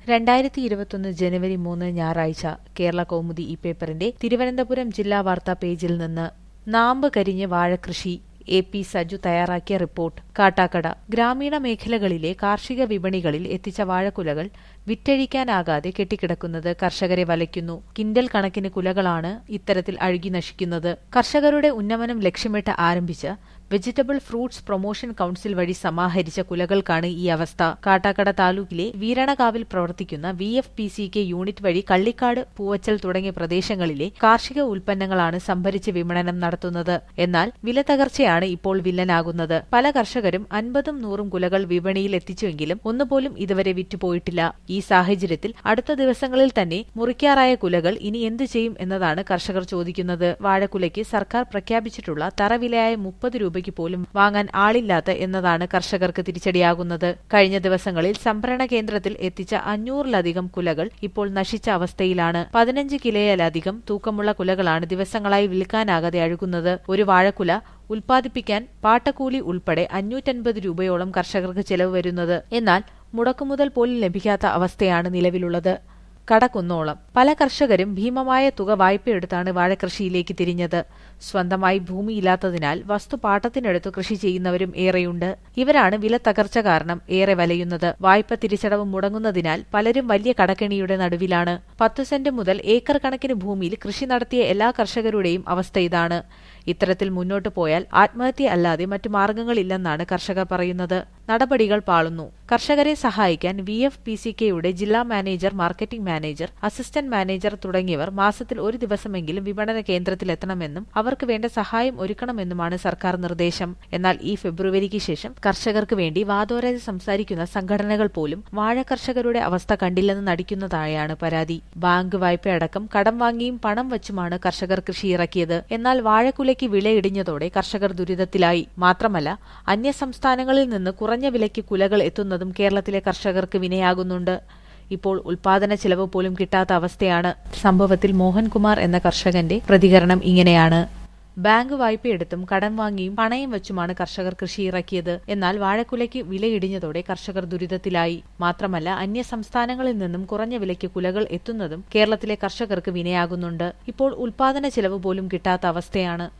രണ്ടായിരത്തി ഇരുപത്തൊന്ന് ജനുവരി മൂന്ന് ഞായറാഴ്ച കേരള കൗമുദി ഈ പേപ്പറിന്റെ തിരുവനന്തപുരം ജില്ലാ വാർത്താ പേജിൽ നിന്ന് നാമ്പ് കരിഞ്ഞ് വാഴകൃഷി എ പി സജു തയ്യാറാക്കിയ റിപ്പോർട്ട് കാട്ടാക്കട ഗ്രാമീണ മേഖലകളിലെ കാർഷിക വിപണികളിൽ എത്തിച്ച വാഴക്കുലകൾ വിറ്റഴിക്കാനാകാതെ കെട്ടിക്കിടക്കുന്നത് കർഷകരെ വലയ്ക്കുന്നു കിൻഡൽ കണക്കിന് കുലകളാണ് ഇത്തരത്തിൽ അഴുകി നശിക്കുന്നത് കർഷകരുടെ ഉന്നമനം ലക്ഷ്യമിട്ട് ആരംഭിച്ച വെജിറ്റബിൾ ഫ്രൂട്ട്സ് പ്രൊമോഷൻ കൌൺസിൽ വഴി സമാഹരിച്ച കുലകൾക്കാണ് ഈ അവസ്ഥ കാട്ടാക്കട താലൂക്കിലെ വീരണകാവിൽ പ്രവർത്തിക്കുന്ന V F P C K unit വഴി കള്ളിക്കാട് പൂവച്ചൽ തുടങ്ങിയ പ്രദേശങ്ങളിലെ കാർഷിക ഉൽപ്പന്നങ്ങളാണ് സംഭരിച്ച് വിപണനം നടത്തുന്നത് എന്നാൽ വില തകർച്ചയാണ് ഇപ്പോൾ വില്ലനാകുന്നത് പല കർഷകരും അൻപതും നൂറും കുലകൾ വിപണിയിൽ എത്തിച്ചുവെങ്കിലും ഒന്നുപോലും ഇതുവരെ വിറ്റുപോയിട്ടില്ല ഈ സാഹചര്യത്തിൽ അടുത്ത ദിവസങ്ങളിൽ തന്നെ മുറിക്കാറായ കുലകൾ ഇനി എന്തു ചെയ്യും എന്നതാണ് കർഷകർ ചോദിക്കുന്നത് വാഴക്കുലയ്ക്ക് സർക്കാർ പ്രഖ്യാപിച്ചിട്ടുള്ള തറവിലയായ മുപ്പത് രൂപയ്ക്ക് പോലും വാങ്ങാൻ ആളില്ലാത്ത എന്നതാണ് കർഷകർക്ക് തിരിച്ചടിയാകുന്നത് കഴിഞ്ഞ ദിവസങ്ങളിൽ സംഭരണ കേന്ദ്രത്തിൽ എത്തിച്ച അഞ്ഞൂറിലധികം കുലകൾ ഇപ്പോൾ നശിച്ച അവസ്ഥയിലാണ് പതിനഞ്ച് കിലോയിലധികം തൂക്കമുള്ള കുലകളാണ് ദിവസങ്ങളായി വിൽക്കാനാകാതെ അഴുകുന്നത് ഒരു വാഴക്കുല ഉൽപ്പാദിപ്പിക്കാൻ പാട്ടക്കൂലി ഉൾപ്പെടെ അഞ്ഞൂറ്റൻപത് രൂപയോളം കർഷകർക്ക് ചെലവ് വരുന്നത് എന്നാൽ മുടക്കുമുതൽ പോലും ലഭിക്കാത്ത അവസ്ഥയാണ് നിലവിലുള്ളത് കടക്കുന്നോളം പല കർഷകരും ഭീമമായ തുക വായ്പയെടുത്താണ് വാഴകൃഷിയിലേക്ക് തിരിഞ്ഞത് സ്വന്തമായി ഭൂമിയില്ലാത്തതിനാൽ വസ്തു പാട്ടത്തിനെടുത്തു കൃഷി ചെയ്യുന്നവരും ഏറെയുണ്ട് ഇവരാണ് വില തകർച്ച കാരണം ഏറെ വലയുന്നത് വായ്പ തിരിച്ചടവ് മുടങ്ങുന്നതിനാൽ പലരും വലിയ കടക്കെണിയുടെ നടുവിലാണ് പത്തു സെന്റ് മുതൽ ഏക്കർ കണക്കിന് ഭൂമിയിൽ കൃഷി നടത്തിയ എല്ലാ കർഷകരുടെയും അവസ്ഥ ഇതാണ് ഇത്തരത്തിൽ മുന്നോട്ടു പോയാൽ ആത്മഹത്യ അല്ലാതെ മറ്റു മാർഗങ്ങളില്ലെന്നാണ് കർഷകർ പറയുന്നത് നടപടികൾ പാളുന്നു കർഷകരെ സഹായിക്കാൻ വി എഫ് പി സി കെയുടെ ജില്ലാ manager marketing manager assistant manager തുടങ്ങിയവർ മാസത്തിൽ ഒരു ദിവസമെങ്കിലും വിപണന കേന്ദ്രത്തിലെത്തണമെന്നും അവർക്ക് വേണ്ട സഹായം ഒരുക്കണമെന്നുമാണ് സർക്കാർ നിർദ്ദേശം എന്നാൽ ഈ ഫെബ്രുവരിക്ക് ശേഷം കർഷകർക്ക് വേണ്ടി വാതോരാതെ സംസാരിക്കുന്ന സംഘടനകൾ പോലും വാഴ കർഷകരുടെ അവസ്ഥ കണ്ടില്ലെന്ന് നടിക്കുന്നതായാണ് പരാതി ബാങ്ക് വായ്പയടക്കം കടം വാങ്ങിയും പണം വച്ചുമാണ് കർഷകർ കൃഷി ഇറക്കിയത് എന്നാൽ വാഴക്കുലയ്ക്ക് വിലയിടിഞ്ഞതോടെ കർഷകർ ദുരിതത്തിലായി മാത്രമല്ല അന്യ സംസ്ഥാനങ്ങളിൽ നിന്ന് കുറഞ്ഞ വിലയ്ക്ക് കുലകൾ എത്തുന്നതും കേരളത്തിലെ കർഷകർക്ക് വിനയാകുന്നുണ്ട് ഇപ്പോൾ ഉൽപാദന ചെലവ് പോലും കിട്ടാത്ത അവസ്ഥയാണ് സംഭവത്തിൽ മോഹൻകുമാർ എന്ന കർഷകന്റെ പ്രതികരണം ഇങ്ങനെയാണ് ബാങ്ക് വായ്പയെടുത്തും കടം വാങ്ങിയും പണയം വെച്ചുമാണ് കർഷകർ കൃഷി ഇറക്കിയത് എന്നാൽ വാഴക്കുലയ്ക്ക് വിലയിടിഞ്ഞതോടെ കർഷകർ ദുരിതത്തിലായി മാത്രമല്ല അന്യ സംസ്ഥാനങ്ങളിൽ നിന്നും കുറഞ്ഞ വിലയ്ക്ക് കുലകൾ എത്തുന്നതും കേരളത്തിലെ കർഷകർക്ക് വിനയാകുന്നുണ്ട് ഇപ്പോൾ ഉൽപാദന ചെലവ് പോലും കിട്ടാത്ത അവസ്ഥയാണ്